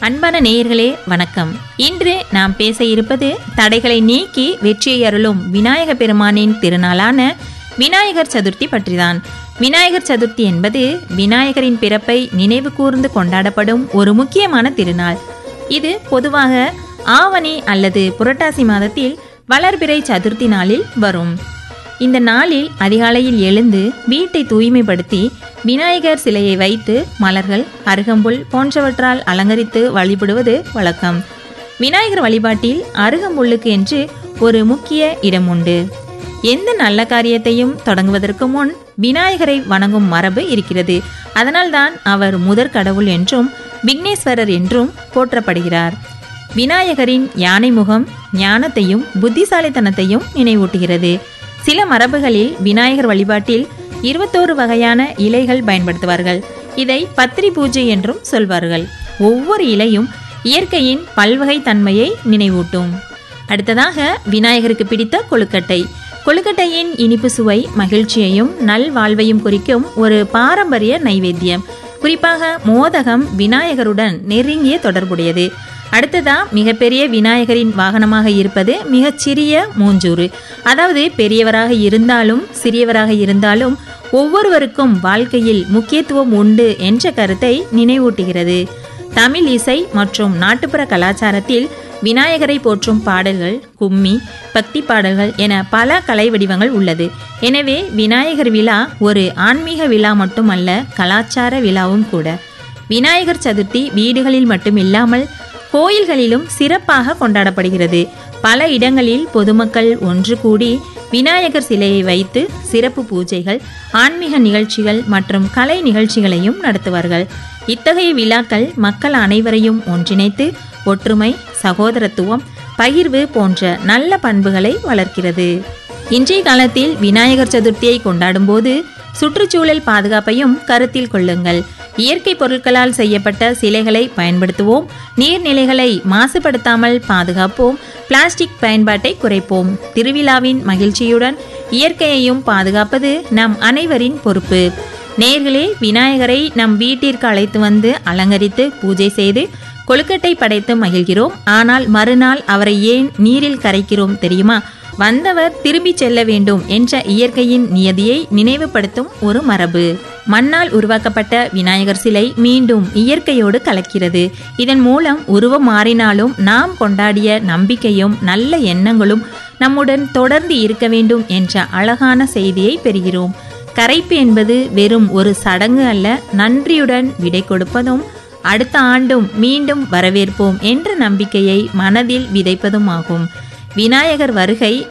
அன்பான நேயர்களே வணக்கம் இன்று நாம் பேச இருப்பது தடைகளை நீக்கி வெற்றியை அருளும் விநாயக பெருமானின் திருநாளான விநாயகர் சதுர்த்தி பற்றிதான் விநாயகர் சதுர்த்தி என்பது விநாயகரின் பிறப்பை நினைவு கூர்ந்து கொண்டாடப்படும் ஒரு முக்கியமான திருநாள் இது பொதுவாக ஆவணி அல்லது புரட்டாசி மாதத்தில் வளர்பிறை சதுர்த்தி நாளில் வரும் இந்த நாளில் அதிகாலையில் எழுந்து வீட்டை தூய்மைப்படுத்தி விநாயகர் சிலையை வைத்து மலர்கள் அருகம்புல் போன்றவற்றால் அலங்கரித்து வழிபடுவது வழக்கம் விநாயகர் வழிபாட்டில் அருகம்புல்லுக்கு என்று ஒரு முக்கிய இடம் உண்டு எந்த நல்ல காரியத்தையும் தொடங்குவதற்கு முன் விநாயகரை வணங்கும் மரபு இருக்கிறது அதனால்தான் அவர் முதற் கடவுள் என்றும் விக்னேஸ்வரர் என்றும் போற்றப்படுகிறார் விநாயகரின் யானை முகம் ஞானத்தையும் புத்திசாலித்தனத்தையும் நினைவூட்டுகிறது சில மரபுகளில் விநாயகர் வழிபாட்டில் இருபத்தோரு வகையான இலைகள் பயன்படுத்துவார்கள் இதை பத்திரி பூஜை என்றும் சொல்வார்கள் ஒவ்வொரு இலையும் இயற்கையின் பல்வகை தன்மையை நினைவூட்டும் அடுத்ததாக விநாயகருக்கு பிடித்த கொழுக்கட்டை கொழுக்கட்டையின் இனிப்பு சுவை மகிழ்ச்சியையும் நல்வாழ்வையும் குறிக்கும் ஒரு பாரம்பரிய நைவேத்தியம் குறிப்பாக மோதகம் விநாயகருடன் நெருங்கிய தொடர்புடையது அடுத்ததா மிகப்பெரிய விநாயகரின் வாகனமாக இருப்பது மிகச்சிறிய மூஞ்சூறு அதாவது பெரியவராக இருந்தாலும் சிறியவராக இருந்தாலும் ஒவ்வொருவருக்கும் வாழ்க்கையில் முக்கியத்துவம் உண்டு என்ற கருத்தை நினைவூட்டுகிறது தமிழ் இசை மற்றும் நாட்டுப்புற கலாச்சாரத்தில் விநாயகரை போற்றும் பாடல்கள் கும்மி பக்தி பாடல்கள் என பல கலை வடிவங்கள் உள்ளது எனவே விநாயகர் விழா ஒரு ஆன்மீக விழா மட்டுமல்ல கலாச்சார விழாவும் கூட விநாயகர் சதுர்த்தி வீடுகளில் மட்டும் இல்லாமல் கோயில்களிலும் சிறப்பாக கொண்டாடப்படுகிறது பல இடங்களில் பொதுமக்கள் ஒன்று கூடி விநாயகர் சிலையை வைத்து சிறப்பு பூஜைகள் ஆன்மீக நிகழ்ச்சிகள் மற்றும் கலை நிகழ்ச்சிகளையும் நடத்துவார்கள் இத்தகைய விழாக்கள் மக்கள் அனைவரையும் ஒன்றிணைத்து ஒற்றுமை சகோதரத்துவம் பகிர்வு போன்ற நல்ல பண்புகளை வளர்க்கிறது இன்றைய காலத்தில் விநாயகர் சதுர்த்தியை கொண்டாடும் போது சுற்றுச்சூழல் பாதுகாப்பையும் கருத்தில் கொள்ளுங்கள் இயற்கை பொருட்களால் செய்யப்பட்ட சிலைகளை பயன்படுத்துவோம் நீர்நிலைகளை மாசுபடுத்தாமல் பாதுகாப்போம் பிளாஸ்டிக் பயன்பாட்டை குறைப்போம் திருவிழாவின் மகிழ்ச்சியுடன் இயற்கையையும் பாதுகாப்பது நம் அனைவரின் பொறுப்பு நேர்களே விநாயகரை நம் வீட்டிற்கு அழைத்து வந்து அலங்கரித்து பூஜை செய்து கொழுக்கட்டை படைத்து மகிழ்கிறோம் ஆனால் மறுநாள் அவரை ஏன் நீரில் கரைக்கிறோம் தெரியுமா வந்தவர் திரும்பி செல்ல வேண்டும் என்ற இயற்கையின் நியதியை நினைவுபடுத்தும் ஒரு மரபு மண்ணால் உருவாக்கப்பட்ட விநாயகர் சிலை மீண்டும் இயற்கையோடு கலக்கிறது இதன் மூலம் உருவம் மாறினாலும் நாம் கொண்டாடிய நம்பிக்கையும் நல்ல எண்ணங்களும் நம்முடன் தொடர்ந்து இருக்க வேண்டும் என்ற அழகான செய்தியை பெறுகிறோம் கரைப்பு என்பது வெறும் ஒரு சடங்கு அல்ல நன்றியுடன் விடை கொடுப்பதும் அடுத்த ஆண்டும் மீண்டும் வரவேற்போம் என்ற நம்பிக்கையை மனதில் விதைப்பதும் ஆகும் விநாயகர் வருகை